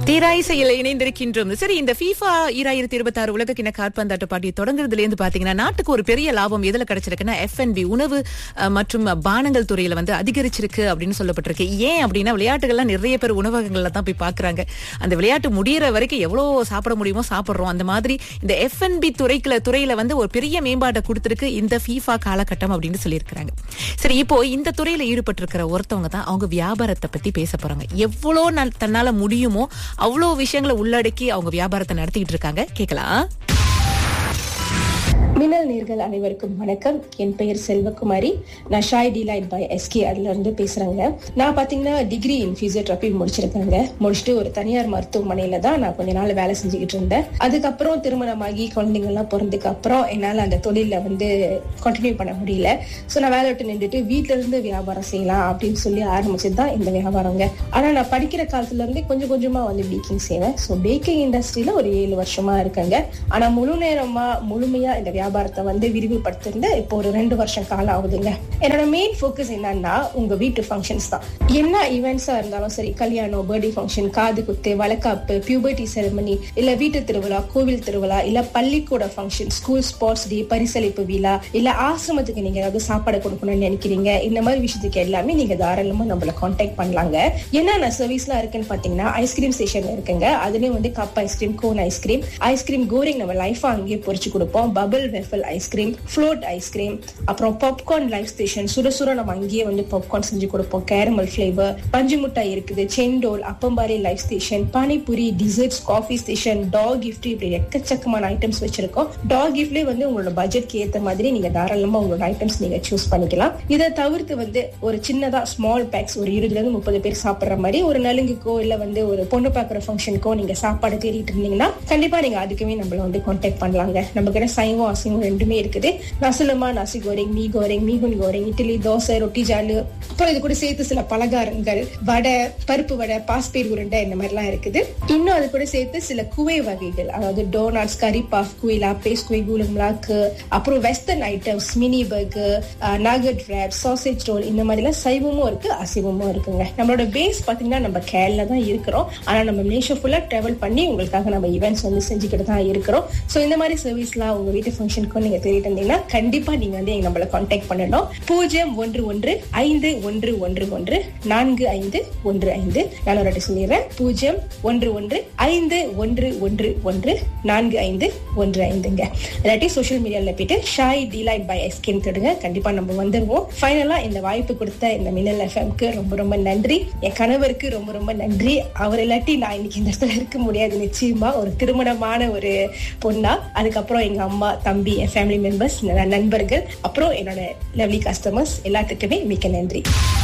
தீராயிசையில் இணைந்திருக்கின்றோம் சரி இந்த FIFA ஈராயிரத்தி இருபத்தி ஆறு உலகக்கிண காற்பந்தாட்ட போட்டி தொடங்குறதுல இருந்து பாத்தீங்கன்னா நாட்டுக்கு ஒரு பெரிய லாபம் எதுல கிடைச்சிருக்குன்னா எஃப்என்பி உணவு அஹ், மற்றும் பானங்கள் துறையில வந்து அதிகரிச்சிருக்கு அப்படின்னு சொல்லப்பட்டிருக்கு ஏன் அப்படின்னா விளையாட்டுகள்லாம் நிறைய பேர் உணவகங்கள்ல தான் போய் பாக்குறாங்க அந்த விளையாட்டு முடியற வரைக்கும் எவ்வளவு சாப்பிட முடியுமோ சாப்பிடுறோம் அந்த மாதிரி இந்த எஃப்என்பி துறைக்குல துறையில வந்து ஒரு பெரிய மேம்பாட்டை கொடுத்திருக்கு இந்த FIFA காலகட்டம் அப்படின்னு சொல்லியிருக்கிறாங்க சரி இப்போ இந்த துறையில ஈடுபட்டிருக்கிற ஒருத்தவங்க தான் அவங்க வியாபாரத்தை பத்தி பேச போறாங்க எவ்வளோ நாள் தன்னால முடியுமோ அவ்வளோ விஷயங்களை உள்ளடக்கி அவங்க வியாபாரத்தை நடத்திக்கிட்டு இருக்காங்க கேட்கலாம் மின்னல் நேர்கள் அனைவருக்கும் வணக்கம் என் பெயர் செல்வகுமாரி நான் ஷாய் டிலைட் பை எஸ்கே அதுல இருந்து பேசுறேங்க நான் பாத்தீங்கன்னா டிகிரி இன் பிசியோதெரபி முடிச்சிருக்கேங்க முடிச்சுட்டு ஒரு தனியார் மருத்துவமனையில தான் நான் கொஞ்ச நாள் வேலை செஞ்சுக்கிட்டு இருந்தேன் அதுக்கப்புறம் திருமணமாகி குழந்தைங்க எல்லாம் பிறந்ததுக்கு அப்புறம் என்னால அந்த தொழில வந்து கண்டினியூ பண்ண முடியல ஸோ நான் வேலை விட்டு நின்றுட்டு வீட்ல இருந்து வியாபாரம் செய்யலாம் அப்படின்னு சொல்லி ஆரம்பிச்சது தான் இந்த வியாபாரங்க ஆனா நான் படிக்கிற காலத்துல இருந்து கொஞ்சம் கொஞ்சமா வந்து பேக்கிங் செய்வேன் ஸோ பேக்கிங் இண்டஸ்ட்ரியில ஒரு ஏழு வருஷமா இருக்கேங்க ஆனா முழு நேரமா முழுமையா இந்த வியாபாரத்தை வந்து விரிவுபடுத்திருந்து இப்போ ஒரு ரெண்டு வருஷம் காலம் ஆகுதுங்க என்னோட மெயின் ஃபோக்கஸ் என்னன்னா உங்க வீட்டு ஃபங்க்ஷன்ஸ் தான் என்ன ஈவெண்ட்ஸா இருந்தாலும் சரி கல்யாணம் பர்த்டே ஃபங்க்ஷன் காது குத்து வளக்காப்பு பியூபர்ட்டி செரமனி இல்ல வீட்டு திருவிழா கோவில் திருவிழா இல்ல பள்ளிக்கூட ஃபங்க்ஷன் ஸ்கூல் ஸ்போர்ட்ஸ் டே பரிசளிப்பு விழா இல்ல ஆசிரமத்துக்கு நீங்க ஏதாவது சாப்பாடு கொடுக்கணும்னு நினைக்கிறீங்க இந்த மாதிரி விஷயத்துக்கு எல்லாமே நீங்க தாராளமா நம்மள காண்டாக்ட் பண்ணலாங்க என்னென்ன சர்வீஸ்லாம் இருக்குன்னு பாத்தீங்கன்னா ஐஸ்கிரீம் ஸ்டேஷன் இருக்குங்க அதுலயும் வந்து cup ice cream cone ice cream ice cream கோரிங் நம்ம லைஃபா அங்கேயே பொரிச்சு கொடுப்போம் bubble waffle ice cream float ice cream அப்புறம் பாப்கார்ன் லைஃப் ஸ்டேஷன் சுட சுட நம்ம அங்கேயே வந்து பாப்கார்ன் செஞ்சு கொடுப்போம் கேரமல் ஃபிளேவர் பஞ்சு மிட்டாய் இருக்குது செண்டோல் அப்பம்பாரி life station panipuri desserts coffee station dog gift இப்படி எக்கச்சக்கமான ஐட்டம்ஸ் வச்சிருக்கோம் டாக் கிஃப்ட்லேயே வந்து உங்களோட பட்ஜெட்க்கு ஏத்த மாதிரி நீங்க தாராளமா உங்களோட ஐட்டம்ஸ் நீங்க சூஸ் பண்ணிக்கலாம் இதை தவிர்த்து வந்து ஒரு சின்னதா ஸ்மால் பேக்ஸ் ஒரு இருபதுல இருந்து முப்பது பேர் சாப்பிடுற மாதிரி ஒரு நலுங்குக்கோ இல்ல வந்து ஒரு பொண்ணு பாக்குற ஃபங்க்ஷனுக்கோ நீங்க சாப்பாடு தேடிட்டு இருந்தீங்கன்னா கண்டிப்பா நீங்க அதுக்குமே நம்மள வந்து கான்டாக்ட் பண்ணலாங்க நம்ம கிட்ட சைவம் அசைவம் ரெண்டுமே இருக்குது நசுலமா நசி கோரிங் மீ கோரிங் மீகுன் கோரிங் இட்லி தோசை ரொட்டி ஜாலு அப்புறம் இது கூட சேர்த்து சில பலகாரங்கள் வடை பருப்பு வடை பாஸ்பீர் உருண்டை இந்த மாதிரிலாம் இருக்குது இன்னும் அது கூட சேர்த்து சில குவை வகைகள் அதாவது டோனாட்ஸ் கறி பாஃப் குவை லாப்பேஸ் குவை கூலம்லாக்கு அப்புறம் western items mini burger nugget wrap sausage roll இந்த மாதிரிலாம் சைவமும் இருக்கு அசைவமும் இருக்குங்க நம்மளோட பேஸ் பாத்தீங்கன்னா நம்ம கேரளா தான் இருக்கிறோம் ஆனா நம்ம நேஷன் ஃபுல்லா டிராவல் பண்ணி உங்களுக்காக நம்ம ஈவெண்ட்ஸ் வந்து செஞ்சுக்கிட்டு தான் இருக்கிறோம் ஸோ இந்த மாதிரி சர்வீஸ்லாம் உங்க வீட்டு ஃபங்க்ஷனுக்கும் நீங்க தேடிட்டு இருந்தீங்கன்னா கண்டிப்பா நீங்க வந்து எங்க நம்மள கான்டாக்ட் பண்ணணும் பூஜ்ஜியம் ஒன்று ஒன்று ஐந்து ஒன்று ஒன்று ஒன்று நான்கு ஐந்து ஒன்று ஐந்து நான் ஒரு வாட்டி சொல்லிடுறேன் பூஜ்ஜியம் ஒன்று ஒன்று ஐந்து ஒன்று ஒன்று ஒன்று நான்கு ஐந்து ஒன்று ஐந்துங்க இல்லாட்டி சோஷியல் மீடியால போயிட்டு ஷாய் டிலைட் பை எஸ்கேம் தேடுங்க கண்டிப்பா நம்ம வந்துருவோம் ஃபைனலா இந்த வாய்ப்பு கொடுத்த இந்த மின்னல் எஃப்எம்க்கு ரொம்ப ரொம்ப நன்றி என் கணவருக்கு ரொம்ப ரொம்ப நன்றி அவர் இல்லாட்டி நான் இன்னைக்கு இந்த இடத்துல இருக்க முடியாது நிச்சயமா ஒரு திருமணமான ஒரு பொண்ணா அதுக்கப்புறம் எங்க அம்மா தம்பி என் ஃபேமிலி மெம்பர்ஸ் நண்பர்கள் அப்புறம் என்னோட லவ்லி கஸ்டமர்ஸ் எல்லாத்துக்குமே மிக்க நன்றி